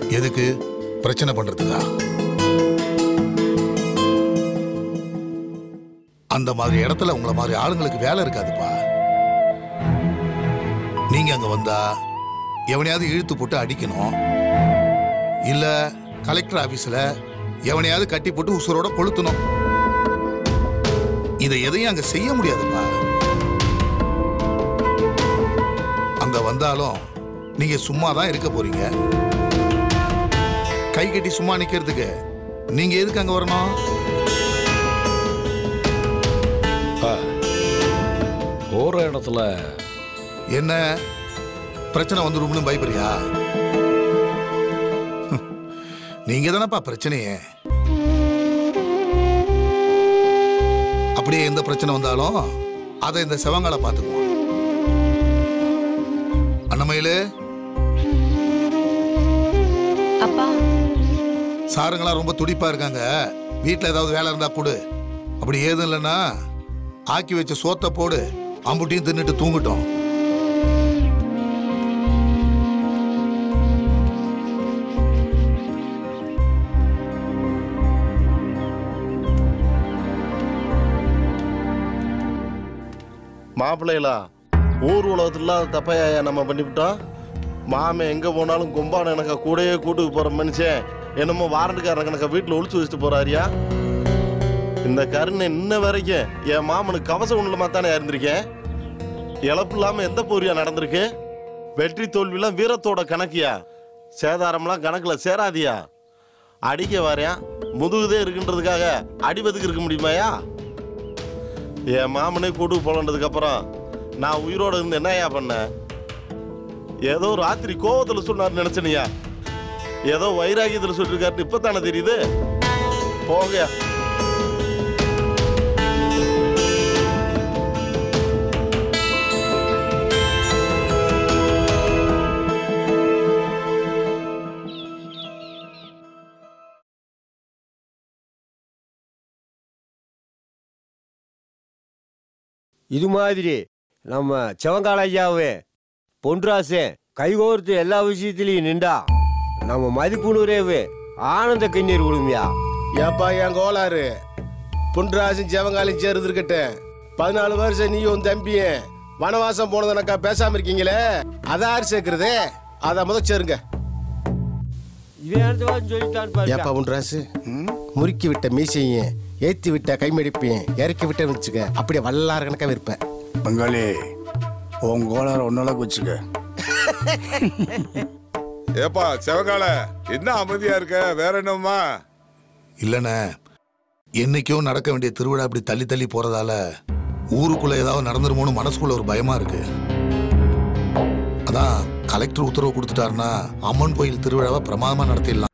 எதுக்கு பிரச்சனை பண்றதுக்கா அந்த மாதிரி இடத்துல உங்கள மாதிரி ஆளுங்களுக்கு வேலை இருக்காதுப்பா நீங்க அங்க வந்தா எவனையாவது இழுத்து போட்டு அடிக்கணும் இல்ல கலெக்டர் ஆபீஸ்ல எவனையாவது கட்டி போட்டு உசுரோட கொளுத்தணும் இதை எதையும் அங்க செய்ய முடியாதுப்பா அங்க வந்தாலும் நீங்க சும்மா தான் இருக்க போறீங்க கை கட்டி சும்மா நிக்கிறதுக்கு நீங்க எதுக்கு அங்க வரணும் போற இடத்துல என்ன பிரச்சனை வந்துரும்னு பயப்படுறியா நீங்க தானப்பா பிரச்சனையே அப்படியே எந்த பிரச்சனை வந்தாலும் அதை இந்த செவங்கால பார்த்துக்குவோம் அண்ணமயிலு அப்பா சாருங்களாம் ரொம்ப துடிப்பா இருக்காங்க வீட்டில் ஏதாவது வேலை இருந்தா கொடு அப்படி ஏதும் இல்லைன்னா ஆக்கி வச்ச சோத்தை போடு அம்புட்டியும் தின்னுட்டு தூங்கட்டும் மாப்பிள்ளைகளா ஊர் உலகத்துல இல்லாத தப்பையா நம்ம பண்ணிவிட்டோம் மாமன் எங்க போனாலும் கும்பான எனக்கு கூடயே கூட்டுக்கு போற மனுஷன் என்னமோ வாரண்டுக்காரன் கணக்க வீட்டுல ஒளிச்சு வச்சுட்டு போறாரியா இந்த கருணை இன்ன வரைக்கும் என் மாமனுக்கு கவசம் உண்ணுலமா தானே இருந்திருக்கேன் இழப்பு இல்லாம எந்த போரியா நடந்திருக்கு வெற்றி தோல்விலாம் வீரத்தோட கணக்கியா சேதாரம்லாம் கணக்குல சேராதியா அடிக்க வரேன் முதுகுதே இருக்குன்றதுக்காக அடிபதுக்கு இருக்க முடியுமாயா என் மாமனே கூட்டுக்கு போலன்றதுக்கு அப்புறம் நான் உயிரோட இருந்து என்னய்யா பண்ணேன் ஏதோ ராத்திரி கோவத்துல சொன்னார் நினைச்சனியா ஏதோ வைராகியத்துல சொல்லிருக்காருன்னு இப்பதானே தெரியுது போங்க இது மாதிரி நம்ம சிவங்கால ஐயாவே பொன்ராசன் கைகோர்த்து எல்லா விஷயத்திலையும் நின்றா நம்ம மதிப்புணரேவே ஆனந்த கண்ணீர் விடுமியா ஏப்பா என் கோளாறு புன்ராசும் ஜெவங்காலும் சேருது இருக்கட்டும் பதினாலு வருஷம் நீயும் உன் தம்பியும் வனவாசம் போனதுனக்கா பேசாம இருக்கீங்களே அதை யார் சேர்க்கறது அதை முத சேருங்க இதே இடத்துல சொல்லித்தான் ஏப்பா புன்ராசு முறுக்கி விட்ட மீசையும் ஏத்தி விட்ட கைமடிப்பையும் இறக்கி விட்ட வச்சுக்க அப்படியே வல்லார கணக்கா இருப்பேன் பங்காளி உன் கோளாறு ஒன்னால வச்சுக்க ஏப்பா செவகால என்ன அமைதியா இருக்க வேற என்னம்மா இல்லைண்ணே என்னைக்கோ நடக்க வேண்டிய திருவிழா இப்படி தள்ளி தள்ளி போறதால ஊருக்குள்ள ஏதாவது நடந்துருமோன்னு மனசுக்குள்ள ஒரு பயமா இருக்கு அதான் கலெக்டர் உத்தரவு கொடுத்துட்டாருன்னா அம்மன் கோயில் திருவிழாவை பிரமாதமா நடத்திடலாம்